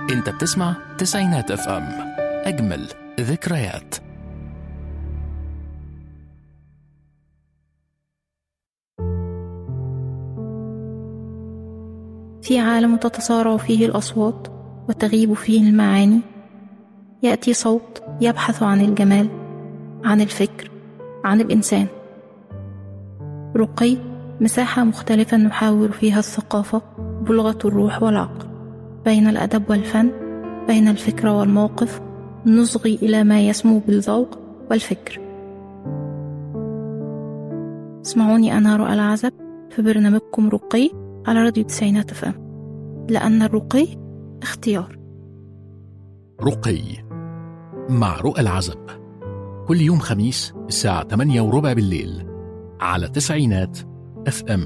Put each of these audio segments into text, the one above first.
انت بتسمع تسعينات اف ام اجمل ذكريات في عالم تتصارع فيه الأصوات وتغيب فيه المعاني يأتي صوت يبحث عن الجمال عن الفكر عن الإنسان رقي مساحة مختلفة نحاور فيها الثقافة بلغة الروح والعقل بين الأدب والفن بين الفكرة والموقف نصغي إلى ما يسمو بالذوق والفكر اسمعوني أنا رؤى العزب في برنامجكم رقي على راديو تسعينات اف ام لأن الرقي اختيار رقي مع رؤى العزب كل يوم خميس الساعة 8 وربع بالليل على تسعينات اف ام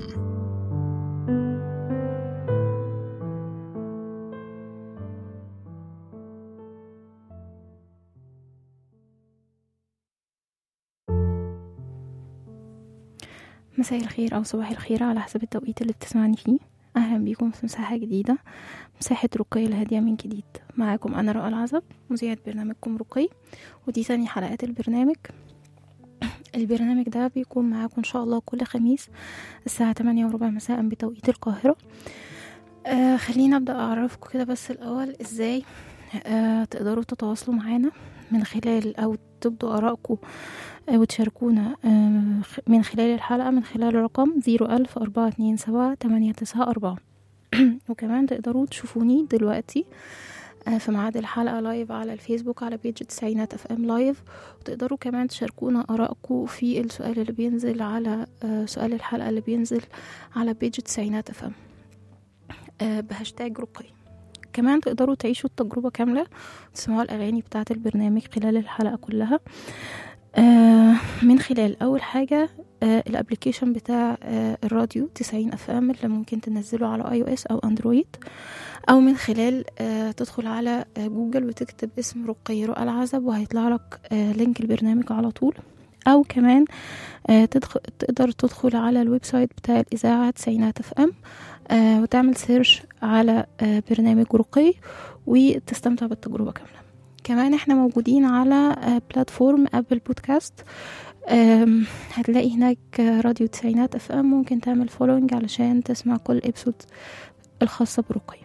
مساء الخير أو صباح الخير على حسب التوقيت اللي بتسمعني فيه أهلا بيكم في مساحة جديدة مساحة رقي الهادية من جديد معاكم أنا رؤى العزب مذيعة برنامجكم رقي ودي ثاني حلقات البرنامج البرنامج ده بيكون معاكم إن شاء الله كل خميس الساعة 8 وربع مساء بتوقيت القاهرة آه خلينا أبدأ أعرفكم كده بس الأول إزاي آه تقدروا تتواصلوا معانا من خلال أو تبدوا آرائكم آه، وتشاركونا آه، خ- من خلال الحلقة من خلال رقم زيرو ألف أربعة اتنين سبعة تمانية تسعة أربعة وكمان تقدروا تشوفوني دلوقتي آه، في ميعاد الحلقة لايف على الفيسبوك على بيج تسعينات اف ام لايف وتقدروا كمان تشاركونا آرائكم في السؤال اللي بينزل على آه، سؤال الحلقة اللي بينزل على بيج تسعينات اف ام آه، بهاشتاج رقي كمان تقدروا تعيشوا التجربة كاملة وتسمعوا الأغاني بتاعة البرنامج خلال الحلقة كلها آه، من خلال أول حاجة آه، الابليكيشن بتاع آه، الراديو 90 اف ام اللي ممكن تنزله على اي او اس او اندرويد او من خلال آه، تدخل على آه، جوجل وتكتب اسم رقي رؤى العزب وهيطلع لك آه، لينك البرنامج على طول او كمان آه، تدخل تقدر تدخل على الويب سايت بتاع الاذاعه تسعينات اف ام آه، وتعمل سيرش على آه، برنامج رقي وتستمتع بالتجربه كامله كمان احنا موجودين على آه، بلاتفورم ابل بودكاست آم، هتلاقي هناك آه، راديو تسعينات اف ام ممكن تعمل فولوينج علشان تسمع كل ابسود الخاصة برقية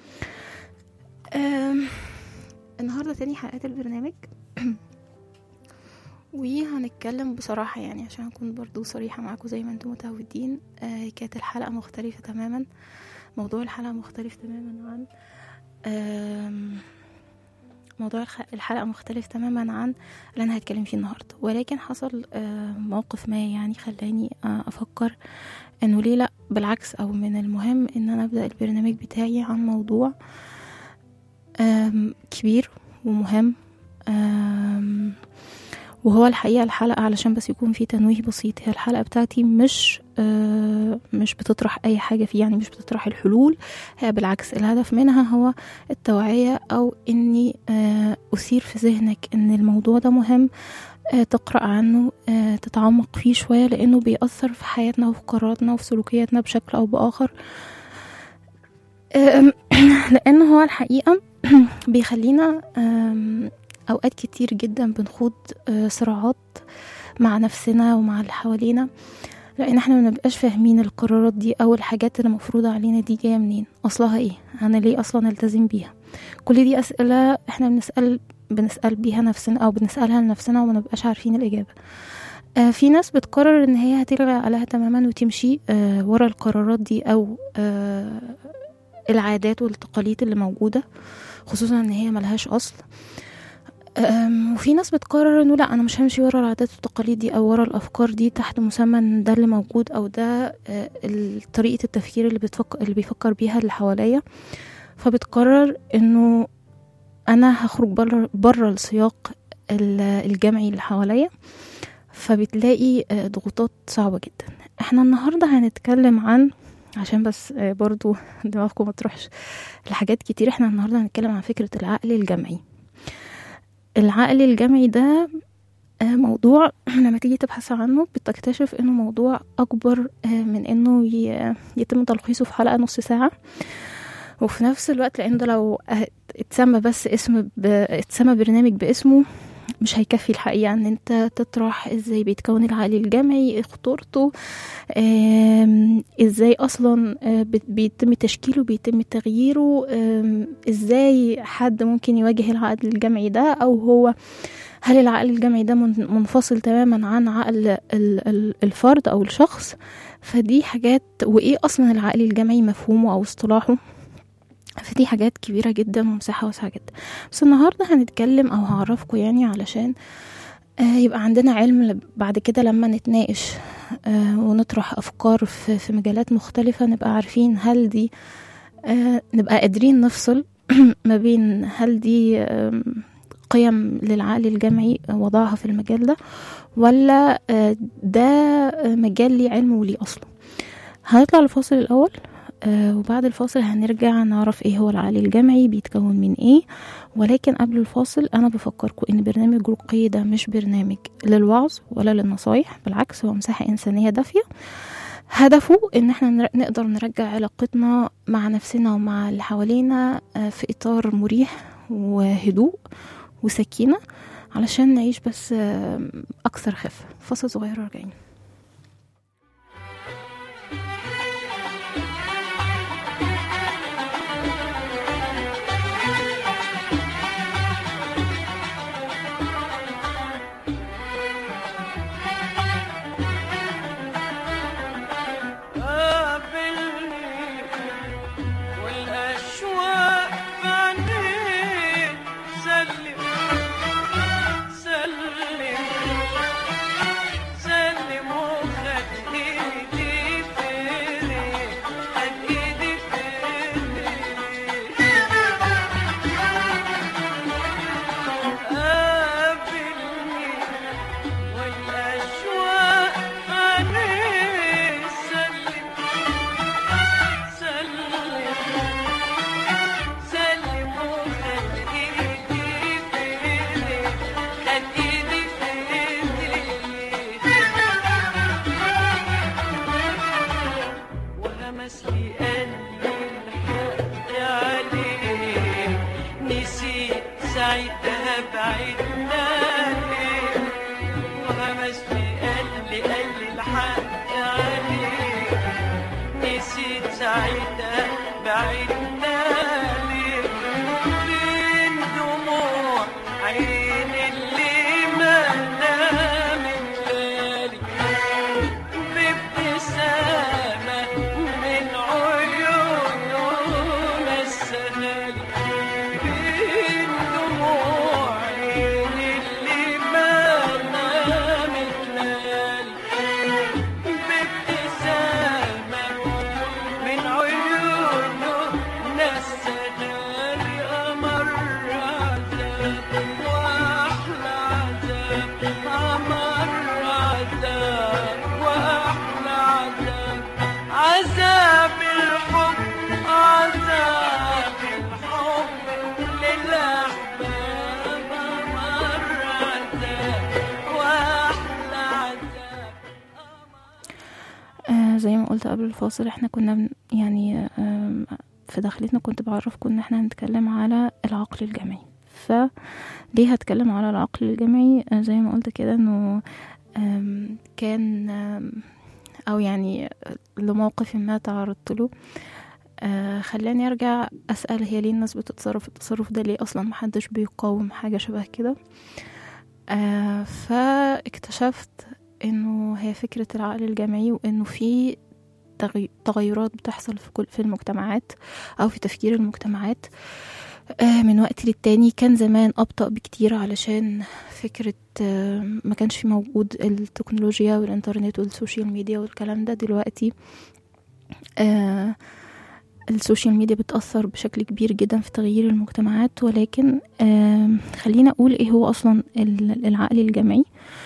آم، النهاردة تاني حلقات البرنامج وهنتكلم بصراحة يعني عشان أكون برضو صريحة معاكم زي ما انتم متعودين آه، كانت الحلقة مختلفة تماما موضوع الحلقة مختلف تماما عن آم، موضوع الخ- الحلقة مختلف تماما عن اللي أنا هتكلم فيه النهاردة ولكن حصل آه، موقف ما يعني خلاني آه، أفكر إنه ليه لأ بالعكس أو من المهم إن أنا أبدأ البرنامج بتاعي عن موضوع آم، كبير ومهم آم، وهو الحقيقة الحلقة علشان بس يكون في تنويه بسيط هي الحلقة بتاعتي مش آه، مش بتطرح أي حاجة فيه يعني مش بتطرح الحلول هي بالعكس الهدف منها هو التوعية أو إني آه، أثير في ذهنك إن الموضوع ده مهم آه، تقرأ عنه آه، تتعمق فيه شوية لأنه بيأثر في حياتنا وفي قراراتنا وفي سلوكياتنا بشكل أو بآخر آم، لأن هو الحقيقة بيخلينا آم، أوقات كتير جدا بنخوض آه، صراعات مع نفسنا ومع اللي حوالينا لان احنا ما بنبقاش فاهمين القرارات دي او الحاجات اللي مفروضة علينا دي جايه منين اصلها ايه انا ليه اصلا التزم بيها كل دي اسئله احنا بنسال بنسال بيها نفسنا او بنسالها لنفسنا وما نبقاش عارفين الاجابه آه في ناس بتقرر ان هي هتلغي عقلها تماما وتمشي آه ورا القرارات دي او آه العادات والتقاليد اللي موجوده خصوصا ان هي ملهاش اصل أم، وفي ناس بتقرر انه لا انا مش همشي ورا العادات والتقاليد دي او ورا الافكار دي تحت مسمى ان ده اللي موجود او ده آه، ال- طريقه التفكير اللي بتفكر اللي بيفكر بيها اللي حواليا فبتقرر انه انا هخرج بره بره السياق ال- الجمعي اللي حواليا فبتلاقي آه، ضغوطات صعبه جدا احنا النهارده هنتكلم عن عشان بس آه، برضو دماغكم ما تروحش لحاجات كتير احنا النهارده هنتكلم عن فكره العقل الجمعي العقل الجمعي ده آه، موضوع لما تيجي تبحث عنه بتكتشف انه موضوع اكبر آه، من انه ي- يتم تلخيصه في حلقة نص ساعة وفي نفس الوقت لان ده لو اتسمى بس اسم ب... اتسمى برنامج باسمه مش هيكفي الحقيقة ان انت تطرح ازاي بيتكون العقل الجمعي ايه خطورته آم، ازاي اصلا آه، بت- بيتم تشكيله بيتم تغييره آم، ازاي حد ممكن يواجه العقل الجمعي ده او هو هل العقل الجمعي ده من- منفصل تماما عن عقل ال- ال- الفرد او الشخص فدي حاجات وايه اصلا العقل الجمعي مفهومه او اصطلاحه فدي حاجات كبيرة جدا ومساحة واسعة جدا بس النهاردة هنتكلم أو هعرفكم يعني علشان آه، يبقى عندنا علم لب- بعد كده لما نتناقش آه، ونطرح أفكار في, في مجالات مختلفة نبقى عارفين هل دي آه، نبقى قادرين نفصل ما بين هل دي آم، قيم للعقل الجمعي وضعها في المجال ده ولا آه، ده آه، مجال ليه علم وليه أصله هنطلع الفاصل الأول آه وبعد الفاصل هنرجع نعرف ايه هو العقل الجمعي بيتكون من ايه ولكن قبل الفاصل انا بفكركم ان برنامج رقي ده مش برنامج للوعظ ولا للنصايح بالعكس هو مساحة انسانية دافية هدفه ان احنا نر- نقدر نرجع علاقتنا مع نفسنا ومع اللي حوالينا آه، في اطار مريح وهدوء وسكينة علشان نعيش بس آه، اكثر خفة فاصل صغير وراجعين قابلني والأشواق بعدين سلم سلم سلم وخد إيدي في إيدي خد إيدي في قابلني والأشواق عليه سلم سلم سلم وخد إيدي في إيدي خد إيدي في إيدي وهمس لي قلبي الحق عليه نسيت ساعتها بعدنا ليه وهمس لي قلبي قلبي الحق عليه نسيت ساعتها بعدنا ليه بين دموع عين اللي ما نام الليالي بابتسامة من عيون السهالي بين دموع عين اللي ما نامت ليالي بابتسامة من عيون السهالي أمر عذاب وأحلى عذاب أمر عذاب وأحلى عذاب عذاب الحب عذاب الحب للأحباب أمر عذاب وأحلى عذاب آه زي ما قلت قبل الفاصل احنا كنا بن يعني آم، في دخلتنا كنت بعرفكم ان احنا هنتكلم على العقل الجمعي فليه هتكلم على العقل الجمعي آه زي ما قلت كده انه آم، كان آم، او يعني لموقف ما تعرضت له آه خلاني ارجع اسال هي ليه الناس بتتصرف التصرف ده ليه اصلا محدش بيقاوم حاجه شبه كده آه فاكتشفت انه هي فكرة العقل الجمعي وانه في تغي- تغيرات بتحصل في كل في المجتمعات او في تفكير المجتمعات آه، من وقت للتاني كان زمان أبطأ بكتير علشان فكرة آه، ما كانش في موجود التكنولوجيا والإنترنت والسوشيال ميديا والكلام ده دلوقتي آه، السوشيال ميديا بتأثر بشكل كبير جدا في تغيير المجتمعات ولكن آه، خلينا أقول إيه هو أصلا ال- العقل الجمعي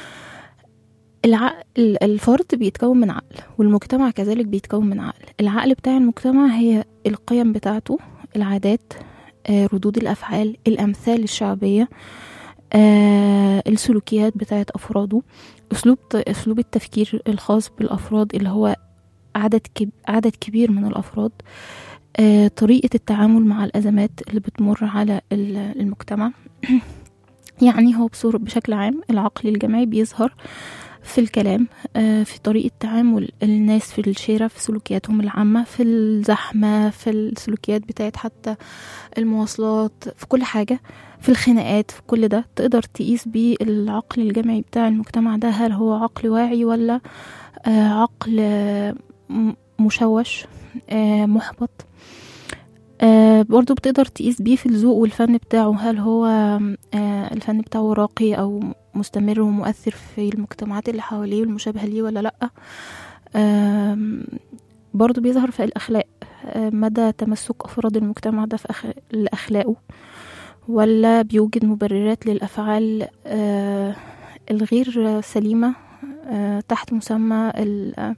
العقل الفرد بيتكون من عقل والمجتمع كذلك بيتكون من عقل العقل بتاع المجتمع هي القيم بتاعته العادات آه، ردود الأفعال الأمثال الشعبية آه، السلوكيات بتاعت أفراده أسلوب أسلوب التفكير الخاص بالأفراد اللي هو عدد كب... عدد كبير من الأفراد آه، طريقة التعامل مع الأزمات اللي بتمر على ال- المجتمع يعني هو بصورة بشكل عام العقل الجمعي بيظهر في الكلام آه، في طريقة تعامل الناس في الشارع في سلوكياتهم العامة في الزحمة في السلوكيات بتاعت حتى المواصلات في كل حاجة في الخناقات في كل ده تقدر تقيس بيه العقل الجمعي بتاع المجتمع ده هل هو عقل واعي ولا آه، عقل آه، م- مشوش آه، محبط آه، برضو بتقدر تقيس بيه في الذوق والفن بتاعه هل هو آه، الفن بتاعه راقي أو مستمر ومؤثر في المجتمعات اللي حواليه والمشابهة ليه ولا لأ آم، برضو بيظهر في الأخلاق آه، مدى تمسك أفراد المجتمع ده في أخ... لأخلاقه ولا بيوجد مبررات للأفعال آه، الغير سليمة آه، تحت مسمى ال- آه،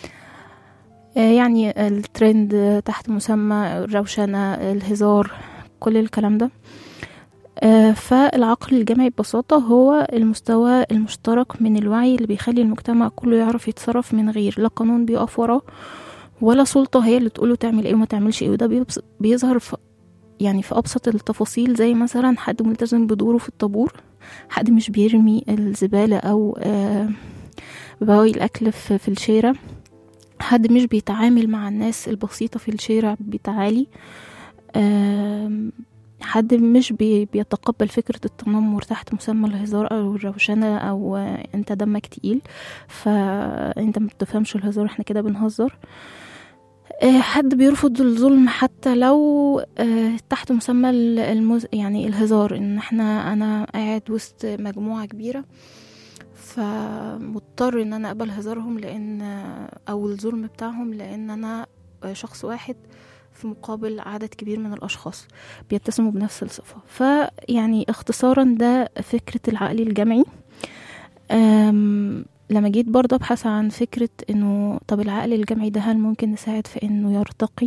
يعني الترند آه، تحت مسمى الروشنة الهزار كل الكلام ده آه، فالعقل الجمعي ببساطة هو المستوى المشترك من الوعي اللي بيخلي المجتمع كله يعرف يتصرف من غير لا قانون بيقف وراه ولا سلطة هي اللي تقوله تعمل ايه وما تعملش ايه وده بيبص- بيظهر في يعني في أبسط التفاصيل زي مثلا حد ملتزم بدوره في الطابور حد مش بيرمي الزبالة أو آه، بواقي الأكل في في الشارع حد مش بيتعامل مع الناس البسيطة في الشارع بتعالي آم، حد مش بي بيتقبل فكرة التنمر تحت مسمى الهزار أو الروشنة أو آه، أنت دمك تقيل فأنت ما بتفهمش الهزار احنا كده بنهزر آه، حد بيرفض الظلم حتى لو آه، تحت مسمى ال- المز... يعني الهزار ان احنا انا قاعد وسط مجموعة كبيرة فمضطر ان انا اقبل هزارهم لان او الظلم بتاعهم لان انا شخص واحد في مقابل عدد كبير من الاشخاص بيتسموا بنفس الصفة فيعني اختصارا ده فكرة العقل الجمعي أم، لما جيت برضه ابحث عن فكرة انه طب العقل الجمعي ده هل ممكن نساعد في انه يرتقي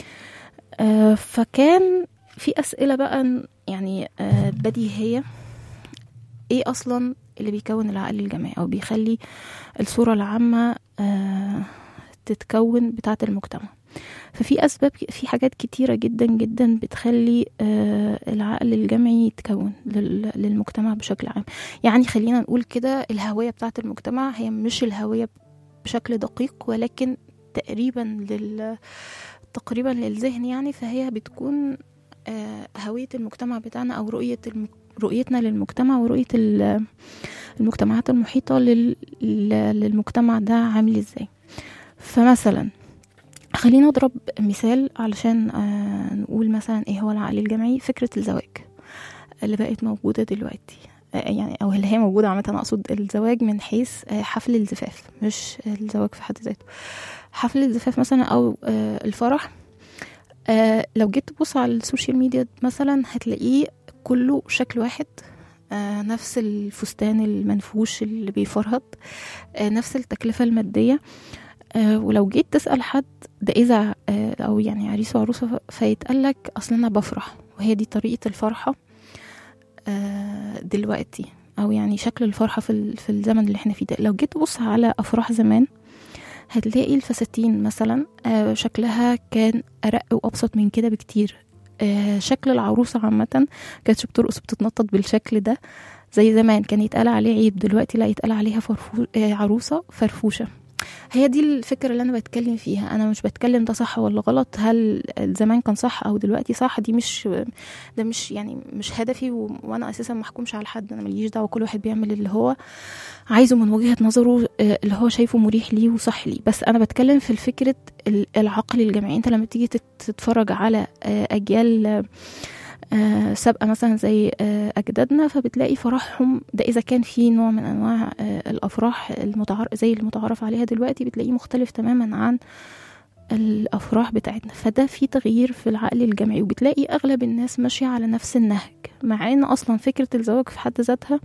أه، فكان في اسئلة بقى يعني أه، بديهية ايه اصلا اللي بيكون العقل الجمعي او بيخلي الصورة العامة أه، تتكون بتاعة المجتمع ففي اسباب في حاجات كتيرة جدا جدا بتخلي أه، العقل الجمعي يتكون لل- للمجتمع بشكل عام يعني خلينا نقول كده الهوية بتاعة المجتمع هي مش الهوية بشكل دقيق ولكن تقريبا لل تقريبا للذهن يعني فهي بتكون آه، هوية المجتمع بتاعنا أو رؤية الم... رؤيتنا للمجتمع ورؤية ال- المجتمعات المحيطة لل... ل- للمجتمع ده عامل ازاي فمثلا خلينا نضرب مثال علشان آه، نقول مثلا ايه هو العقل الجمعي فكرة الزواج اللي بقت موجودة دلوقتي آه، يعني او اللي هي موجودة عامة أنا اقصد الزواج من حيث آه، حفل الزفاف مش الزواج في حد ذاته حفل الزفاف مثلا او آه، الفرح آه، لو جيت تبص على السوشيال ميديا مثلا هتلاقيه كله شكل واحد آه، نفس الفستان المنفوش اللي بيفرهد آه، نفس التكلفة المادية آه، ولو جيت تسأل حد ده إذا آه، أو يعني عريس وعروسة فيتقال لك أصل أنا بفرح وهي دي طريقة الفرحة آه، دلوقتي أو يعني شكل الفرحة في ال- في الزمن اللي احنا فيه ده لو جيت تبص على أفراح زمان هتلاقي الفساتين مثلا آه، شكلها كان أرق وأبسط من كده بكتير آه، شكل العروسة عامة كانتش بترقص بتتنطط بالشكل ده زي زمان كان يتقال عليه عيب دلوقتي لا يتقال عليها فرفو... آه، عروسة فرفوشة هي دي الفكرة اللي أنا بتكلم فيها أنا مش بتكلم ده صح ولا غلط هل زمان كان صح أو دلوقتي صح دي مش ده مش يعني مش هدفي و... وأنا أساسا محكومش على حد أنا مليش دعوة كل واحد بيعمل اللي هو عايزه من وجهة نظره آه، اللي هو شايفه مريح ليه وصح ليه بس أنا بتكلم في الفكرة ال- العقل الجمعي أنت لما تيجي تت- تتفرج على آه، أجيال آه، آه، سابقة مثلا زي آه، أجدادنا فبتلاقي فرحهم ده إذا كان في نوع من أنواع آه، الأفراح المتعارف زي المتعارف عليها دلوقتي بتلاقيه مختلف تماما عن الأفراح بتاعتنا فده في تغيير في العقل الجمعي وبتلاقي أغلب الناس ماشية على نفس النهج مع إن أصلا فكرة الزواج في حد ذاتها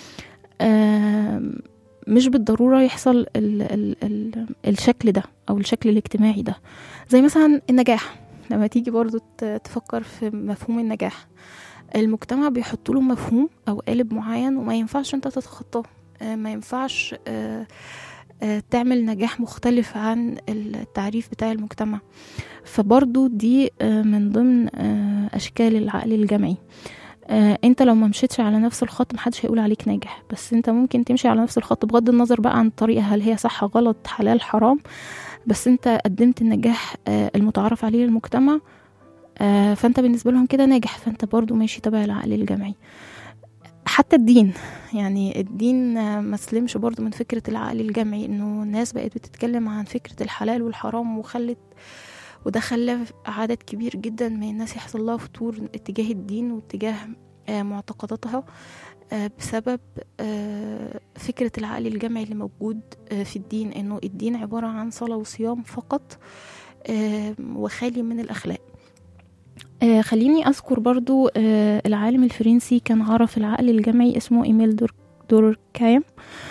آم، مش بالضرورة يحصل ال ال ال الشكل ده أو الشكل الاجتماعي ده زي مثلا النجاح لما تيجي برضو ت- تفكر في مفهوم النجاح المجتمع بيحط له مفهوم أو قالب معين وما ينفعش أنت تتخطاه آه، ما ينفعش آه، آه، تعمل نجاح مختلف عن التعريف بتاع المجتمع فبرضو دي آه، من ضمن آه، أشكال العقل الجمعي آه، انت لو ما مشيتش على نفس الخط محدش هيقول عليك ناجح بس انت ممكن تمشي على نفس الخط بغض النظر بقى عن الطريقة هل هي صح غلط حلال حرام بس انت قدمت النجاح آه، المتعارف عليه للمجتمع آه، فانت بالنسبة لهم كده ناجح فانت برضو ماشي تبع العقل الجمعي حتى الدين يعني الدين آه، ما سلمش برضو من فكرة العقل الجمعي انه الناس بقت بتتكلم عن فكرة الحلال والحرام وخلت وده خلى عدد كبير جدا من الناس يحصل لها فتور اتجاه الدين واتجاه آه، معتقداتها آه، بسبب آه، فكرة العقل الجمعي اللي موجود آه، في الدين انه الدين عبارة عن صلاة وصيام فقط آه، وخالي من الأخلاق آه، خليني أذكر برضو آه، العالم الفرنسي كان عرف العقل الجمعي اسمه إيميل دور دوركايم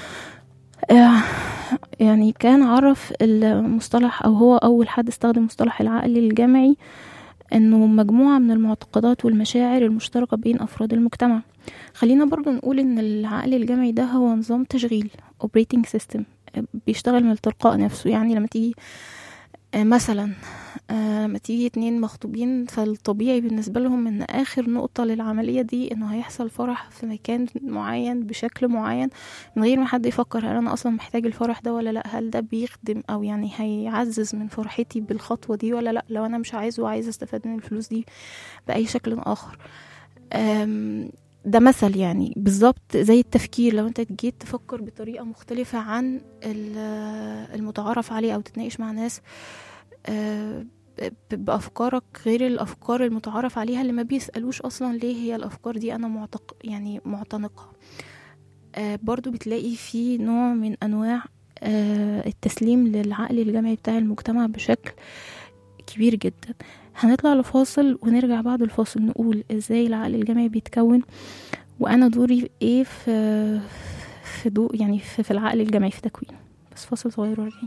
آه، يعني كان عرف المصطلح أو هو أول حد استخدم مصطلح العقل الجمعي إنه مجموعة من المعتقدات والمشاعر المشتركة بين أفراد المجتمع خلينا برضو نقول إن العقل الجمعي ده هو نظام تشغيل operating system آه، بيشتغل من تلقاء نفسه يعني لما تيجي آه، مثلا آه، لما تيجي اتنين مخطوبين فالطبيعي بالنسبة لهم ان اخر نقطة للعملية دي انه هيحصل فرح في مكان معين بشكل معين من غير ما حد يفكر هل انا اصلا محتاج الفرح ده ولا لا هل ده بيخدم او يعني هيعزز من فرحتي بالخطوة دي ولا لا لو انا مش عايزه وعايزة استفاد من الفلوس دي بأي شكل اخر أم، ده مثل يعني بالظبط زي التفكير لو انت جيت تفكر بطريقة مختلفة عن ال- المتعارف عليه او تتناقش مع ناس آه، ب- بأفكارك غير الأفكار المتعارف عليها اللي ما بيسألوش أصلا ليه هي الأفكار دي أنا معتق يعني معتنقها آه، برضو بتلاقي في نوع من أنواع آه، التسليم للعقل الجمعي بتاع المجتمع بشكل كبير جدا هنطلع لفاصل ونرجع بعد الفاصل نقول ازاي العقل الجمعي بيتكون وانا دوري ايه في في دو يعني في, في العقل الجمعي في تكوينه بس فاصل صغير وراجعين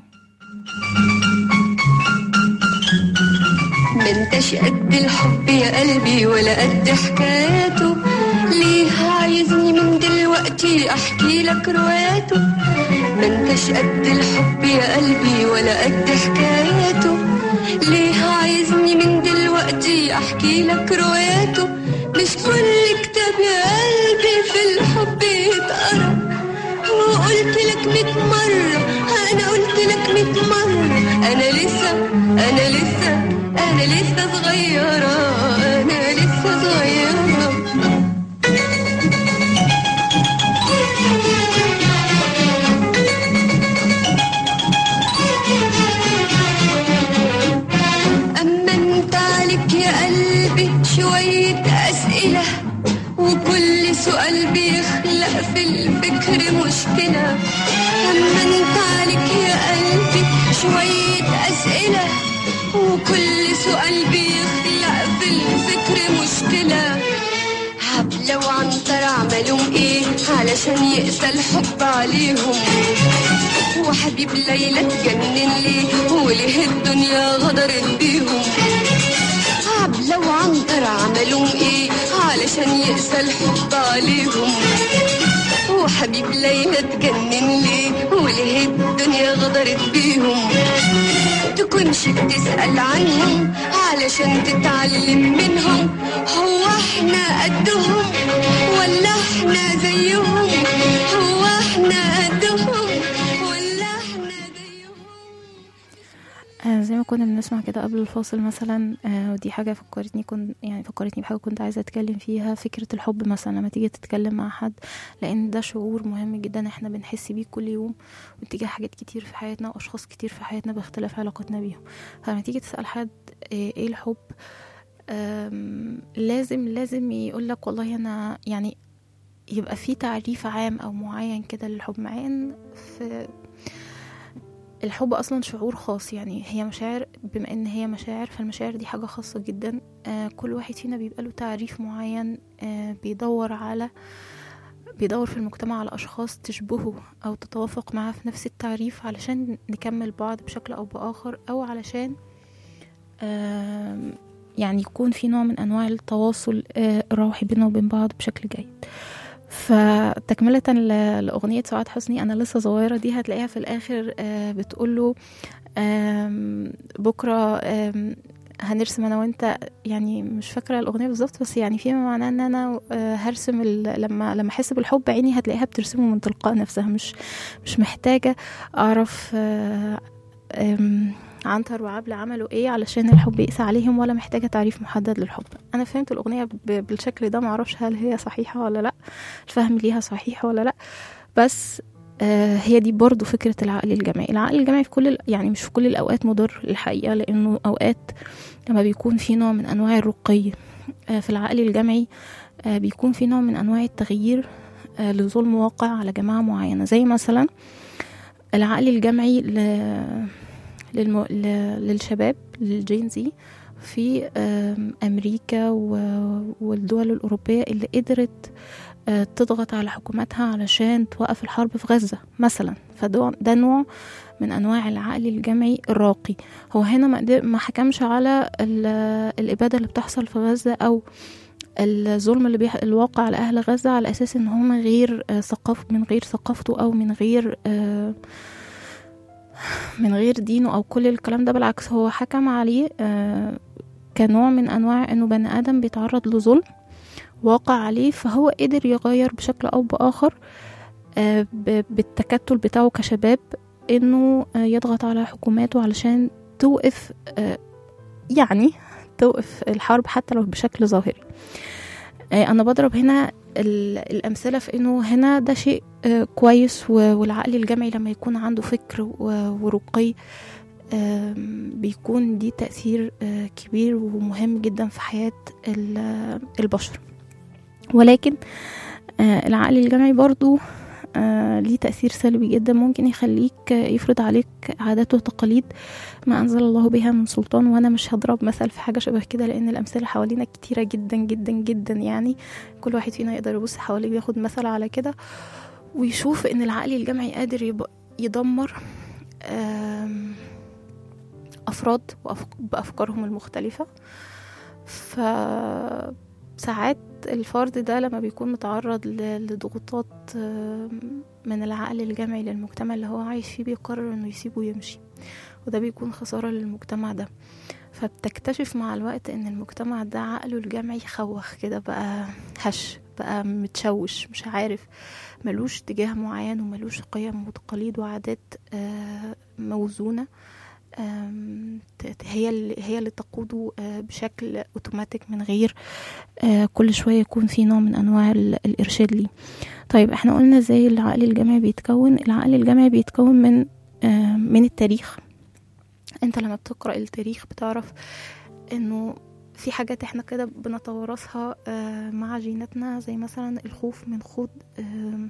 ما انتش قد الحب يا قلبي ولا قد حكاياته ليه عايزني من دلوقتي احكي لك رواياته ما انتش قد الحب يا قلبي ولا قد حكاياته ليه عايزني من دلوقتي احكي لك رواياته مش كل كتاب يا قلبي في الحب يتقرا وقلت لك ميت مرة أنا قلت لك ميت مرة أنا لسه أنا لسه أنا لسه صغيرة أنا لسه صغيرة أما أنت عليك يا قلبي شوية أسئلة وكل سؤال بيخلق في الفكر مشكلة أما أنت عليك يا قلبي شوية أسئلة وكل سؤال بيخلق في الفكر مشكلة هبلة وعنتر عملهم ايه علشان يقسى الحب عليهم وحبيب ليلى اتجنن ليه وليه الدنيا غدرت بيهم عبلة وعنتر عملهم ايه علشان يقسى الحب عليهم وحبيب ليلى اتجنن ليه وليه الدنيا غدرت بيهم تكونش بتسأل عنهم علشان تتعلم منهم هو احنا قدهم ولا احنا زيهم هو احنا قدهم ولا احنا زيهم آه زي ما كنا بنسمع كده قبل الفاصل مثلا آه ودي حاجة فكرتني كنت يعني فكرتني بحاجة كنت عايزة أتكلم فيها فكرة الحب مثلا لما تيجي تتكلم مع حد لأن ده شعور مهم جدا احنا بنحس بيه كل يوم واتجاه حاجات كتير في حياتنا وأشخاص كتير في حياتنا باختلاف علاقتنا بيهم فلما تيجي تسأل حد آه ايه الحب آم، لازم لازم يقولك والله أنا يعني يبقى في تعريف عام أو معين كده للحب مع إن في الحب اصلا شعور خاص يعني هي مشاعر بما ان هي مشاعر فالمشاعر دي حاجه خاصه جدا آه كل واحد فينا بيبقى له تعريف معين آه بيدور على بيدور في المجتمع على اشخاص تشبهه او تتوافق معاه في نفس التعريف علشان نكمل بعض بشكل او باخر او علشان آم، يعني يكون في نوع من انواع التواصل آه، الروحي بيننا وبين بعض بشكل جيد فتكملة ل- لأغنية سعاد حسني أنا لسه صغيرة دي هتلاقيها في الآخر آه، بتقوله آم، بكرة آم، هنرسم انا وانت يعني مش فاكره الاغنيه بالظبط بس يعني فيما معناه ان انا آه، هرسم ال- لما لما احس بالحب عيني هتلاقيها بترسمه من تلقاء نفسها مش مش محتاجه اعرف آه، آم، عنتر وعبلة عملوا ايه علشان الحب يقسى عليهم ولا محتاجه تعريف محدد للحب انا فهمت الاغنيه ب- بالشكل ده معرفش هل هي صحيحه ولا لا الفهم ليها صحيح ولا لا بس آه، هي دي برضو فكرة العقل الجمعي العقل الجمعي في كل ال- يعني مش في كل الأوقات مضر الحقيقة لأنه أوقات لما بيكون في نوع من أنواع الرقي آه، في العقل الجمعي آه، بيكون في نوع من أنواع التغيير آه، لظلم واقع على جماعة معينة زي مثلا العقل الجمعي ل... للم... ل... للشباب للجينزي في آم، أمريكا و... والدول الأوروبية اللي قدرت آه، تضغط على حكوماتها علشان توقف الحرب في غزة مثلا فده ده نوع من أنواع العقل الجمعي الراقي هو هنا ما قدر- ما حكمش على ال- الإبادة اللي بتحصل في غزة أو الظلم اللي بيح... الواقع على أهل غزة على أساس إن هم غير آه، ثقاف من غير ثقافته أو من غير آه، من غير دينه أو كل الكلام ده بالعكس هو حكم عليه آه، كنوع من أنواع إنه بني آدم بيتعرض لظلم واقع عليه فهو قدر يغير بشكل أو بآخر آه، ب- بالتكتل بتاعه كشباب إنه آه، يضغط على حكوماته علشان توقف آه، يعني توقف الحرب حتى لو بشكل ظاهري آه، أنا بضرب هنا ال- الأمثلة في إنه هنا ده شيء آه، كويس و- والعقل الجمعي لما يكون عنده فكر و- ورقي آم، بيكون دي تأثير آه، كبير ومهم جدا في حياة ال- البشر ولكن آه، العقل الجمعي برضو آه، ليه تأثير سلبي جدا ممكن يخليك آه، يفرض عليك عادات وتقاليد ما أنزل الله بها من سلطان وأنا مش هضرب مثل في حاجة شبه كده لأن الأمثلة حوالينا كتيرة جدا جدا جدا يعني كل واحد فينا يقدر يبص حواليه وياخد مثل على كده ويشوف إن العقل الجمعي قادر يب- يدمر آم، أفراد وأفك- بأفكارهم المختلفة فساعات الفرد ده لما بيكون متعرض ل- لضغوطات آم، من العقل الجمعي للمجتمع اللي هو عايش فيه بيقرر انه يسيبه ويمشي وده بيكون خسارة للمجتمع ده فبتكتشف مع الوقت ان المجتمع ده عقله الجمعي خوخ كده بقى هش بقى متشوش مش عارف ملوش اتجاه معين وملوش قيم وتقاليد وعادات آه، موزونة آم، ت- هي اللي هي اللي تقوده آه، بشكل اوتوماتيك من غير آه، كل شوية يكون في نوع من أنواع ال- الإرشاد ليه طيب احنا قلنا ازاي العقل الجمعي بيتكون العقل الجمعي بيتكون من آه، من التاريخ انت لما بتقرأ التاريخ بتعرف انه في حاجات احنا كده بنتوارثها آه، مع جيناتنا زي مثلا الخوف من خوض آم،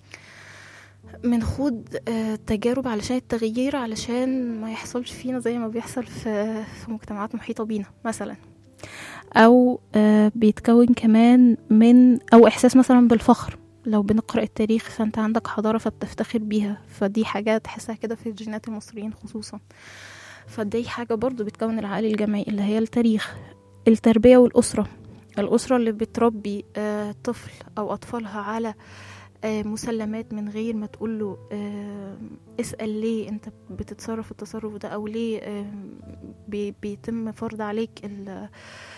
من خوض آه، تجارب علشان التغيير علشان ما يحصلش فينا زي ما بيحصل في في مجتمعات محيطة بينا مثلا او آه، بيتكون كمان من او احساس مثلا بالفخر لو بنقرأ التاريخ فانت عندك حضارة فبتفتخر بيها فدي حاجة تحسها كده في جينات المصريين خصوصا فدي حاجة برضو بتكون العقل الجمعي اللي هي التاريخ التربية والأسرة الأسرة اللي بتربي آه، طفل أو أطفالها على آه، مسلمات من غير ما تقوله آه، اسأل ليه انت بتتصرف التصرف ده أو ليه آه، بي- بيتم فرض عليك ال-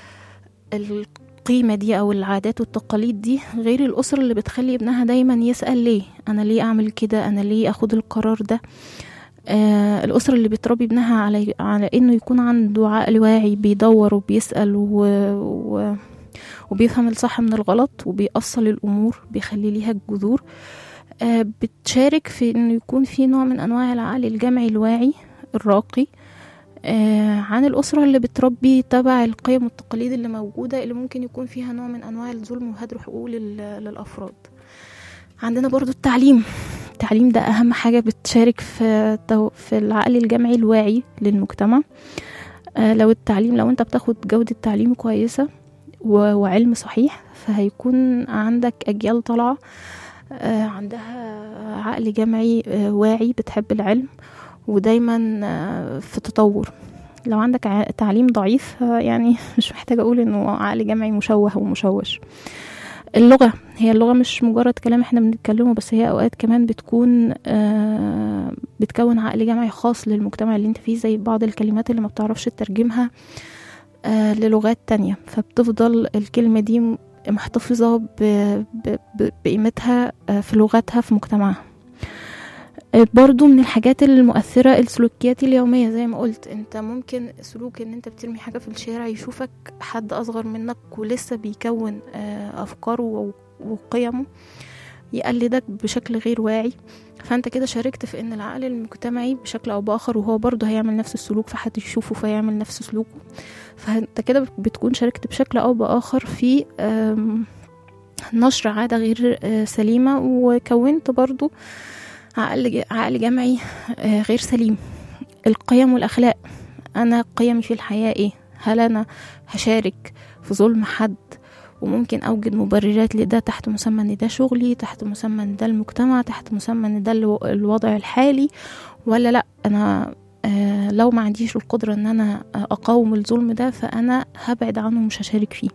القيمة دي أو العادات والتقاليد دي غير الأسرة اللي بتخلي ابنها دايما يسأل ليه أنا ليه أعمل كده أنا ليه أخد القرار ده آه الأسرة اللي بتربي ابنها على على إنه يكون عنده عقل واعي بيدور وبيسأل و... و... وبيفهم الصح من الغلط وبيأصل الأمور بيخلي ليها الجذور آه بتشارك في إنه يكون في نوع من أنواع العقل الجمعي الواعي الراقي آه عن الأسرة اللي بتربي تبع القيم والتقاليد اللي موجودة اللي ممكن يكون فيها نوع من أنواع الظلم وهدر حقوق لل- للأفراد عندنا برضو التعليم التعليم ده أهم حاجة بتشارك في تو- في العقل الجمعي الواعي للمجتمع آه لو التعليم لو انت بتاخد جودة تعليم كويسة و- وعلم صحيح فهيكون عندك أجيال طالعة آه، عندها عقل جمعي آه، واعي بتحب العلم ودايما آه، في تطور لو عندك ع- تعليم ضعيف آه، يعني مش محتاجة أقول إنه عقل جمعي مشوه ومشوش اللغة هي اللغة مش مجرد كلام احنا بنتكلمه بس هي أوقات كمان بتكون آه، بتكون عقل جمعي خاص للمجتمع اللي انت فيه زي بعض الكلمات اللي ما بتعرفش تترجمها آه للغات تانية فبتفضل الكلمة دي م- محتفظة ب- ب- ب- بقيمتها آه في لغتها في مجتمعها آه، برضو من الحاجات المؤثرة السلوكيات اليومية زي ما قلت انت ممكن سلوك ان انت بترمي حاجة في الشارع يشوفك حد اصغر منك ولسه بيكون آه، افكاره و- وقيمه يقلدك بشكل غير واعي فانت كده شاركت في ان العقل المجتمعي بشكل او باخر وهو برضه هيعمل نفس السلوك فحد يشوفه فيعمل نفس سلوكه فانت كده بتكون شاركت بشكل او باخر في آم، نشر عادة غير آه، سليمة وكونت برضه عقل ج- عقل جمعي آه، غير سليم القيم والأخلاق أنا قيمي في الحياة إيه هل أنا هشارك في ظلم حد وممكن أوجد مبررات لده تحت مسمى إن ده شغلي تحت مسمى إن ده المجتمع تحت مسمى إن ده الو- الوضع الحالي ولا لأ أنا آه، لو ما عنديش القدرة إن أنا آه، أقاوم الظلم ده فأنا هبعد عنه ومش هشارك فيه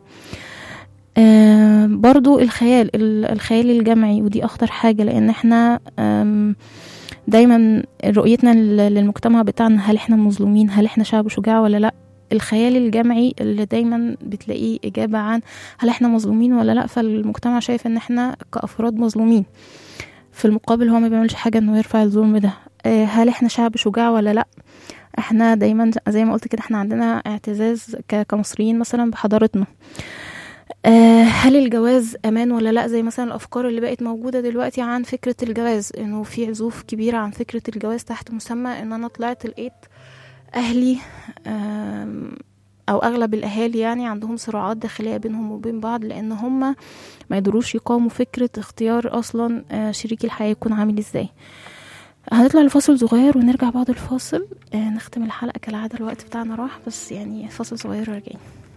آه، برضو الخيال ال- الخيال الجمعي ودي أخطر حاجة لأن احنا آم، دايما رؤيتنا لل- للمجتمع بتاعنا هل احنا مظلومين هل احنا شعب شجاع ولا لا الخيال الجمعي اللي دايما بتلاقيه إجابة عن هل احنا مظلومين ولا لا فالمجتمع شايف ان احنا كأفراد مظلومين في المقابل هو ما بيعملش حاجة انه يرفع الظلم ده آه، هل احنا شعب شجاع ولا لا احنا دايما زي ما قلت كده احنا عندنا اعتزاز ك- كمصريين مثلا بحضارتنا آه، هل الجواز امان ولا لا زي مثلا الافكار اللي بقت موجوده دلوقتي عن فكره الجواز انه في عزوف كبيره عن فكره الجواز تحت مسمى ان انا طلعت لقيت اهلي آم، او اغلب الاهالي يعني عندهم صراعات داخليه بينهم وبين بعض لان هم ما يقدروش يقاوموا فكره اختيار اصلا آه، شريك الحياه يكون عامل ازاي هنطلع لفاصل صغير ونرجع بعد الفاصل آه، نختم الحلقه كالعاده الوقت بتاعنا راح بس يعني فاصل صغير وراجعين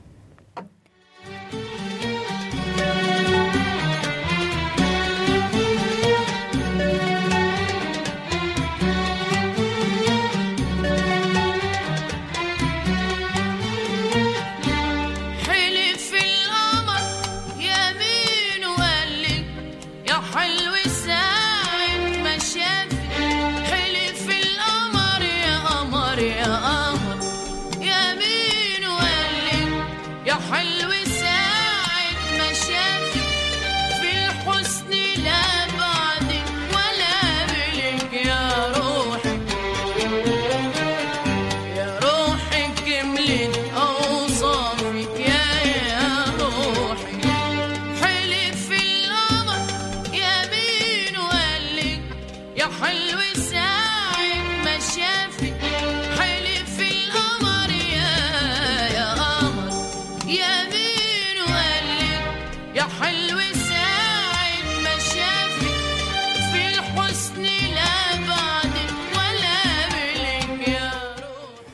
حلف القمر يمين وقال لي يا حلو ساعة ما شافك حلف القمر يا قمر يا قمر يمين وقال لي يا حلو ساعة ما شافك في الحسن لا بعدك ولا قبلك يا روحي يا روحي كملت أوصافك يا يا روحي حلف القمر يمين وقال لك يا حلو ساعة ما شافك حلف القمر يا يا قمر يمين وقال لك يا حلو ساعة ما شافك في الحسن لا بعدك ولا قبلك يا روحي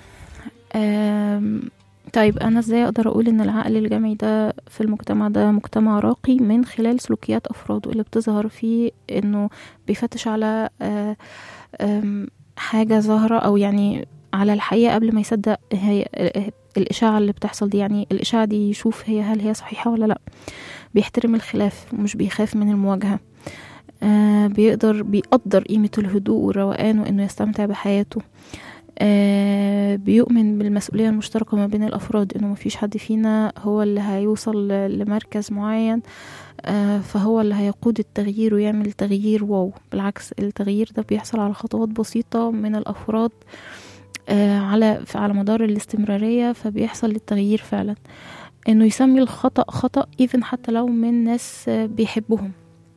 آم، طيب انا ازاي اقدر اقول ان العقل الجمعي ده في المجتمع ده مجتمع راقي من خلال سلوكيات افراده اللي بتظهر فيه انه بيفتش على آه، آم، حاجه ظاهره او يعني على الحقيقه قبل ما يصدق هي آه، الاشاعه اللي بتحصل دي يعني الاشاعه دي يشوف هي هل هي صحيحه ولا لا بيحترم الخلاف ومش بيخاف من المواجهه آه بيقدر بيقدر قيمة الهدوء والروقان وإنه يستمتع بحياته آه بيؤمن بالمسؤولية المشتركة ما بين الأفراد إنه مفيش حد فينا هو اللي هيوصل ل- لمركز معين آه فهو اللي هيقود التغيير ويعمل تغيير واو بالعكس التغيير ده بيحصل على خطوات بسيطة من الأفراد آه على على مدار الاستمرارية فبيحصل التغيير فعلا إنه يسمي الخطأ خطأ إيفن حتى لو من ناس آه، بيحبهم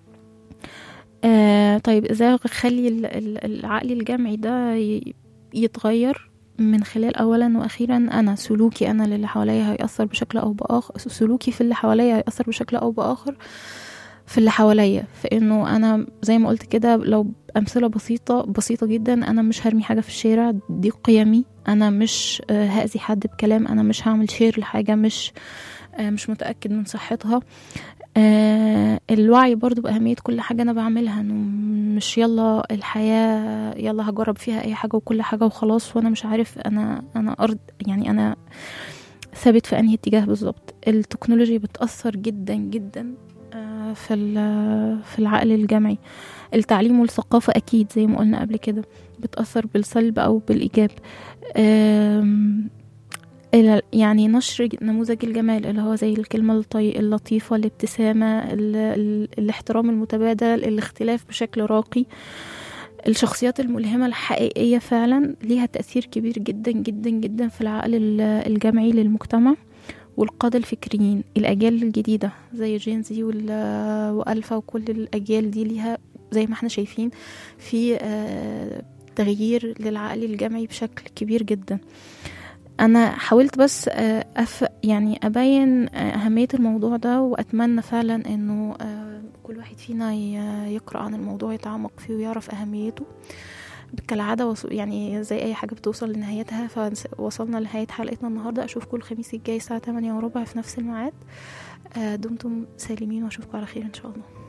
آه طيب ازاي اخلي ال- ال- العقل الجمعي ده ي- يتغير من خلال اولا واخيرا انا سلوكي انا للي حواليا هيأثر بشكل او باخر سلوكي في اللي حواليا هيأثر بشكل او باخر في اللي حواليا فانه انا زي ما قلت كده لو امثله بسيطه بسيطه جدا انا مش هرمي حاجه في الشارع دي قيمي انا مش آه، هاذي حد بكلام انا مش هعمل شير لحاجه مش آه، مش متاكد من صحتها آه الوعي برضو بأهمية كل حاجة أنا بعملها إنه مش يلا الحياة يلا هجرب فيها أي حاجة وكل حاجة وخلاص وأنا مش عارف أنا أنا أرض يعني أنا ثابت في أنهي اتجاه بالظبط التكنولوجيا بتأثر جدا جدا آه، في ال- في العقل الجمعي التعليم والثقافة أكيد زي ما قلنا قبل كده بتأثر بالسلب أو بالإيجاب آم، إلى- يعني نشر نموذج الجمال اللي هو زي الكلمة الطي... اللطيفة الابتسامة ال... ال... الاحترام المتبادل الاختلاف بشكل راقي الشخصيات الملهمة الحقيقية فعلا ليها تأثير كبير جدا جدا جدا في العقل ال- الجمعي للمجتمع والقادة الفكريين الأجيال الجديدة زي جين زي وال- وألفا وكل الأجيال دي ليها زي ما احنا شايفين في آه، تغيير للعقل الجمعي بشكل كبير جدا انا حاولت بس آه، أف يعني ابين آه، اهميه الموضوع ده واتمنى فعلا انه آه، كل واحد فينا ي- يقرا عن الموضوع يتعمق فيه ويعرف اهميته كالعادة وص... يعني زي أي حاجة بتوصل لنهايتها فوصلنا لنهاية حلقتنا النهاردة أشوفكم الخميس الجاي الساعة 8 وربع في نفس الميعاد آه، دمتم سالمين وأشوفكم على خير إن شاء الله